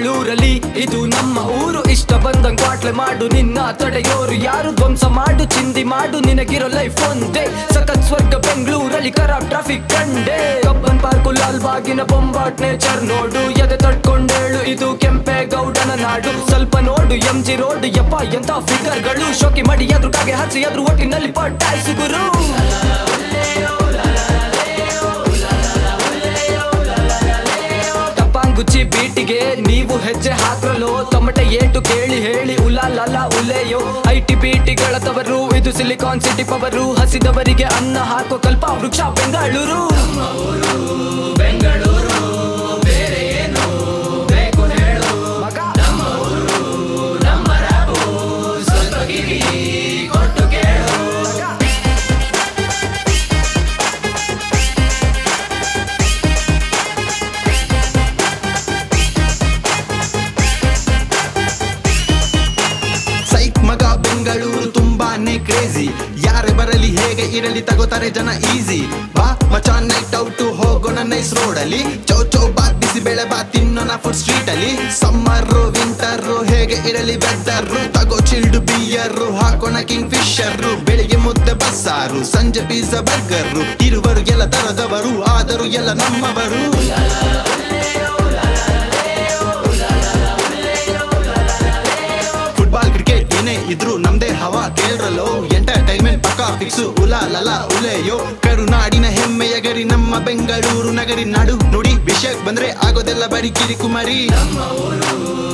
ಬೆಂಗಳೂರಲ್ಲಿ ಇದು ನಮ್ಮ ಊರು ಇಷ್ಟ ಬಂದಂಗ್ ಕ್ವಾಟ್ಲೆ ಮಾಡು ನಿನ್ನ ತಡೆಯೋರು ಯಾರು ಧ್ವಂಸ ಮಾಡು ಚಿಂದಿ ಮಾಡು ನಿನಗಿರೋ ಲೈಫ್ ಒಂದೇ ಸಖತ್ ಸ್ವರ್ಗ ಬೆಂಗಳೂರಲ್ಲಿ ಖರಾಬ್ ಟ್ರಾಫಿಕ್ ಕಂಡೆ ಕಬ್ಬನ್ ಪಾರ್ಕು ಲಾಲ್ ಬಾಗಿನ ಬೊಂಬಾಟ್ ನೇಚರ್ ನೋಡು ಎದೆ ತಟ್ಕೊಂಡೇಳು ಇದು ಕೆಂಪೇಗೌಡನ ನಾಡು ಸ್ವಲ್ಪ ನೋಡು ಎಂ ಜಿ ರೋಡ್ ಯಪ್ಪ ಎಂತ ಫಿಗರ್ಗಳು ಶೋಕಿ ಮಾಡಿ ಎದ್ರು ಕಾಗೆ ಹಚ್ಚಿ ಎದ್ರು ಒಟ್ಟಿನಲ್ಲಿ ಪಟ್ಟಾಯಿಸು ಗುರು ಟಪಾಂಗುಚ್ಚಿ ಬೀಟಿಗೆ ನೀವು ಹೆಜ್ಜೆ ಹಾಕ್ರಲು ತಮಟೆ ಏಟು ಕೇಳಿ ಹೇಳಿ ಉಲಾಲಲ ಉಲೆಯೋ ಐ ಟಿ ಬೀಟಿಗಳ ತವರು ಇದು ಸಿಲಿಕಾನ್ ಸಿಟಿ ಪವರು ಹಸಿದವರಿಗೆ ಅನ್ನ ಹಾಕೋ ಕಲ್ಪ ವೃಕ್ಷ ಬೆಂಗಳೂರು ಬೆಂಗಳೂರು ಬೇರೆ ಏನು ಬೇಕು ಹೇಳು ಮಗ ನಮ್ಮ ರಾಬು ಸ್ವಲ್ಪ ಗಿರಿ ಕೊಟ್ಟು ಕೇಳು ಮಗ ಸೈಕ್ ಮಗ ಬೆಂಗಳೂರು ತುಂಬಾನೇ ಕ್ರೇಜಿ ಯಾರೇ ಬರಲಿ ಹೇಗೆ ಇರಲಿ ತಗೋತಾರೆ ಜನ ಈಸಿ ಬಾ ಮಚ ನೈಟ್ ಔಟ್ ಹೋಗೋಣ ನೈಸ್ ರೋಡ್ ಅಲ್ಲಿ ಚೌ ಚೌ ಬಾತ್ ಬಿಸಿ ಬೆಳೆ ಬಾತ್ ತಿನ್ನೋಣ ಫುಡ್ ಸ್ಟ್ರೀಟ್ ಅಲ್ಲಿ ಸಮ್ಮರ್ ವಿಂಟರ್ ಹೇಗೆ ಇರಲಿ ವೆದರ್ ತಗೋ ಚಿಲ್ಡ್ ಬಿಯರ್ ಹಾಕೋಣ ಕಿಂಗ್ ಫಿಶರ್ ಬೆಳಿಗ್ಗೆ ಮುದ್ದೆ ಬಸ್ಸಾರು ಸಂಜೆ ಪಿಜ್ಜಾ ಬರ್ಗರ್ ಇರುವರು ಎಲ್ಲ ತರದವರು ಆದರೂ ಎಲ್ಲ ನಮ್ಮವರು ಫುಟ್ಬಾಲ್ ಕ್ರಿಕೆಟ್ ಏನೇ ಇದ್ರು ನಮ್ದೇ ಹವಾ ಕೇಳ್ರಲ್ಲೋ ಎಂಟರ್ಟೈನ್ಮೆಂಟ್ ಪಕ್ಕ ಫಿಕ್ಸು ಉಲಾ ಲಲ ಉಲೆಯೋ ಕರುನಾಡಿನ ಹೆಮ್ಮೆಯ ಗರಿ ನಮ್ಮ ಬೆಂಗಳೂರು ನಗರಿ ನಾಡು ನುಡಿ ವಿಷಯಕ್ ಬಂದ್ರೆ ಆಗೋದೆಲ್ಲ ಬರೀ ಕಿರಿಕುಮಾರಿ ನಮ್ಮ ಊರು